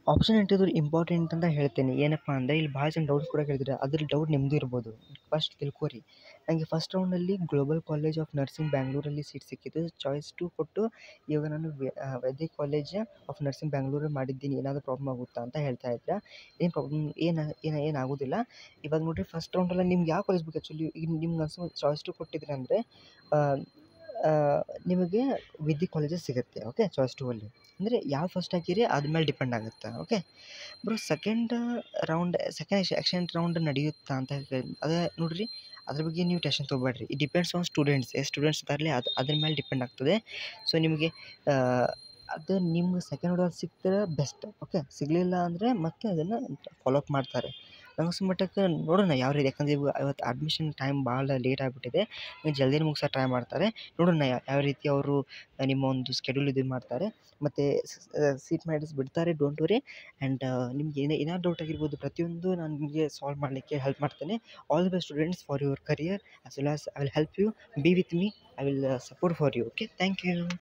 option ಎಂಟ್ರಿದು important ಅಂತ ಹೇಳ್ತೇನೆ ಏನಪ್ಪ ಅಂದರೆ ಇಲ್ಲಿ ಭಾಳ ಜನ ಡೌಟ್ಸ್ ಕೂಡ ಕೇಳ್ತಿದ್ದಾರೆ ಅದ್ರ ಡೌಟ್ ನಿಮ್ಮದು ಇರ್ಬೋದು ಫಸ್ಟ್ ತಿಳ್ಕೊರಿ ನನಗೆ ಫಸ್ಟ್ ರೌಂಡಲ್ಲಿ ಗ್ಲೋಬಲ್ ಕಾಲೇಜ್ ಆಫ್ ನರ್ಸಿಂಗ್ ಬ್ಯಾಂಗ್ಳೂರಲ್ಲಿ ಸೀಟ್ ಸಿಕ್ಕಿತ್ತು ಚಾಯ್ಸ್ ಟು ಕೊಟ್ಟು ಇವಾಗ ನಾನು ವೈದ್ಯ ಕಾಲೇಜ್ ಆಫ್ ನರ್ಸಿಂಗ್ ಬ್ಯಾಂಗ್ಳೂರಲ್ಲಿ ಮಾಡಿದ್ದೀನಿ ಏನಾದರೂ ಪ್ರಾಬ್ಲಮ್ ಆಗುತ್ತಾ ಅಂತ ಹೇಳ್ತಾ ಇದ್ದೀರಾ ಏನು ಪ್ರಾಬ್ಲಮ್ ಏನು ಏನು ಏನು ಆಗೋದಿಲ್ಲ ಇವಾಗ ನೋಡಿರಿ ಫಸ್ಟ್ ರೌಂಡಲ್ಲಿ ನಿಮ್ಗೆ ಯಾವ ಕಾಲೇಜ್ ಬೇಕು ಆ್ಯಕ್ಚುಲಿ ಈಗ ನಿಮ್ಗೆ ಅನ್ಸೋ ಚಾಯ್ಸ್ ಟು ಕೊಟ್ಟಿದ್ರೆ ಅಂದರೆ ನಿಮಗೆ ವಿದ್ಯೆ ಕಾಲೇಜಸ್ ಸಿಗುತ್ತೆ ಓಕೆ ಚಾಯ್ಸ್ ಟು ಅಲ್ಲಿ ಅಂದರೆ ಯಾವ ಫಸ್ಟ್ ಹಾಕಿರಿ ಅದ್ರ ಮೇಲೆ ಡಿಪೆಂಡ್ ಆಗುತ್ತೆ okay bro second round second second round ನಡೆಯುತ್ತಾ ಅಂತ ಹೇಳಿ ಅದೇ ನೋಡಿರಿ ಅದ್ರ ಬಗ್ಗೆ ನೀವು ಟೆನ್ಷನ್ ತೊಗೊಬೇಡ್ರಿ ಇಟ್ ಡಿಪೆಂಡ್ಸ್ ಆನ್ ಸ್ಟೂಡೆಂಟ್ಸ್ ಎಷ್ಟು ಸ್ಟೂಡೆಂಟ್ಸ್ ಇದ್ದಾರಲ್ಲ ಅದು ಅದ್ರ ಮೇಲೆ ಡಿಪೆಂಡ್ ಆಗ್ತದೆ ಸೊ ನಿಮಗೆ ಅದು ನಿಮ್ಗೆ ಸೆಕೆಂಡ್ ರೌಂಡಲ್ಲಿ ಸಿಕ್ಕಿದ್ರೆ ಬೆಸ್ಟ್ ಓಕೆ ಸಿಗಲಿಲ್ಲ ಅಂದರೆ ಮತ್ತೆ ಅದನ್ನು ಫಾಲೋ ಅಪ್ ಮಾಡ್ತಾರೆ ನಂಗೆ ಮಟ್ಟಕ್ಕೆ ನೋಡೋಣ ಯಾವ ರೀತಿ ಯಾಕಂದರೆ ಇವು ಇವತ್ತು ಅಡ್ಮಿಷನ್ ಟೈಮ್ ಭಾಳ ಲೇಟ್ ಆಗಿಬಿಟ್ಟಿದೆ ಜಲ್ದಿನೇ ಮುಗ್ಸೋಕೆ ಟ್ರೈ ಮಾಡ್ತಾರೆ ನೋಡೋಣ ಯಾವ ರೀತಿ ಅವರು ನಿಮ್ಮ ಒಂದು ಸ್ಕೆಡ್ಯೂಲ್ ಇದು ಮಾಡ್ತಾರೆ ಮತ್ತು ಸೀಟ್ ಮ್ಯಾಟರ್ಸ್ ಬಿಡ್ತಾರೆ ಡೋಂಟ್ ವರಿ ಆ್ಯಂಡ್ ನಿಮ್ಗೆ ಏನೇ ಏನಾದ್ರು ಡೌಟ್ ಆಗಿರ್ಬೋದು ಪ್ರತಿಯೊಂದು ನಾನು ನಿಮಗೆ ಸಾಲ್ವ್ ಮಾಡಲಿಕ್ಕೆ ಹೆಲ್ಪ್ ಮಾಡ್ತೇನೆ all the best students for your career as well as I will help you be with me I will support for you okay thank you